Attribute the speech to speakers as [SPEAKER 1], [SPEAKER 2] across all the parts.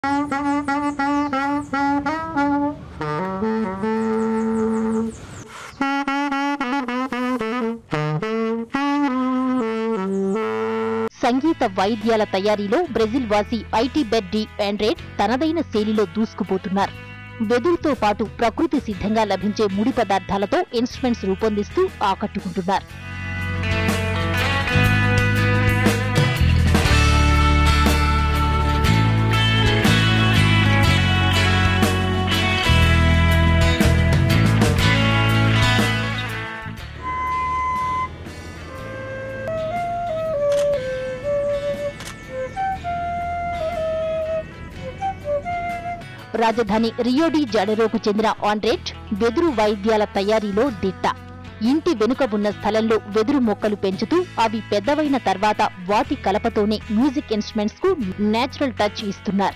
[SPEAKER 1] సంగీత వాయిద్యాల తయారీలో బ్రెజిల్ వాసి ఐటీ బెడ్ డి ఆండ్రేడ్ తనదైన శైలిలో దూసుకుపోతున్నారు వెదురుతో పాటు ప్రకృతి సిద్ధంగా లభించే ముడి పదార్థాలతో ఇన్స్ట్రుమెంట్స్ రూపొందిస్తూ ఆకట్టుకుంటున్నారు రాజధాని రియోడి జాడెరోకు చెందిన ఆండ్రేట్ వెదురు వాయిద్యాల తయారీలో దిట్ట ఇంటి వెనుక ఉన్న స్థలంలో వెదురు మొక్కలు పెంచుతూ అవి పెద్దవైన తర్వాత వాటి కలపతోనే మ్యూజిక్ ఇన్స్ట్రుమెంట్స్ కు నేచురల్ టచ్ ఇస్తున్నారు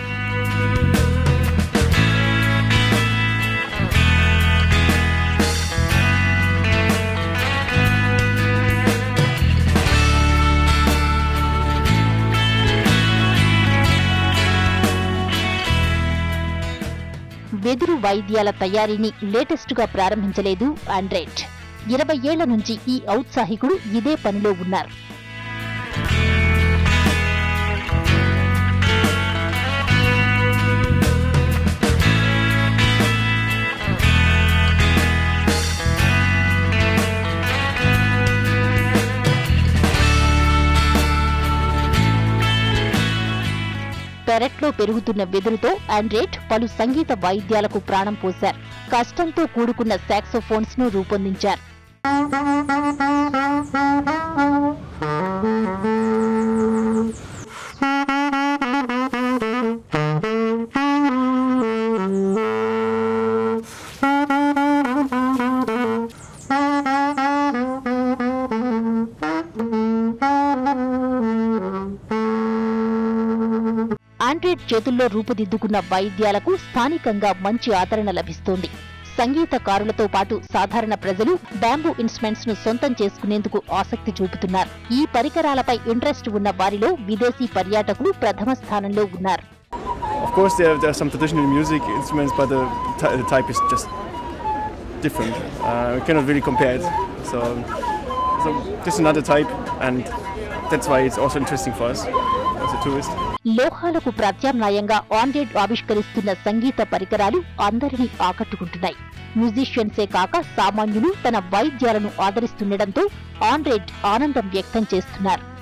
[SPEAKER 1] వెదురు వాయిద్యాల తయారీని లేటెస్ట్ గా ప్రారంభించలేదు ఆండ్రేట్ ఇరవై ఏళ్ల నుంచి ఈ ఔత్సాహికుడు ఇదే పనిలో ఉన్నారు పెరట్లో పెరుగుతున్న వెదురుతో ఆండ్రేట్ పలు సంగీత వాయిద్యాలకు ప్రాణం పోశారు కష్టంతో కూడుకున్న సాక్సోఫోన్స్ ను రూపొందించారు ఆండ్రాయిడ్ చేతుల్లో రూపుదిద్దుకున్న వాయిద్యాలకు స్థానికంగా మంచి ఆదరణ లభిస్తోంది సంగీతకారులతో పాటు సాధారణ ప్రజలు బ్యాంబూ ఇన్స్ట్రుమెంట్స్ ను సొంతం చేసుకునేందుకు ఆసక్తి చూపుతున్నారు ఈ పరికరాలపై ఇంట్రెస్ట్ ఉన్న వారిలో విదేశీ పర్యాటకులు ప్రథమ స్థానంలో ఉన్నారు
[SPEAKER 2] Of course, there, there are some traditional music instruments, but the, ty- the type is just different. Uh, we cannot really compare it. So, so this is another type, and that's why it's also interesting for us as a tourist.
[SPEAKER 1] లోహాలకు ప్రత్యామ్నాయంగా Android ఆవిష్కరిస్తున్న సంగీత పరికరాలు అందరినీ ఆకట్టుకుంటున్నాయి మ్యూజిషియన్సే కాక సామాన్యులు తన వాయిద్యాలను ఆదరిస్తుండటంతో Android ఆనందం వ్యక్తం చేస్తున్నారు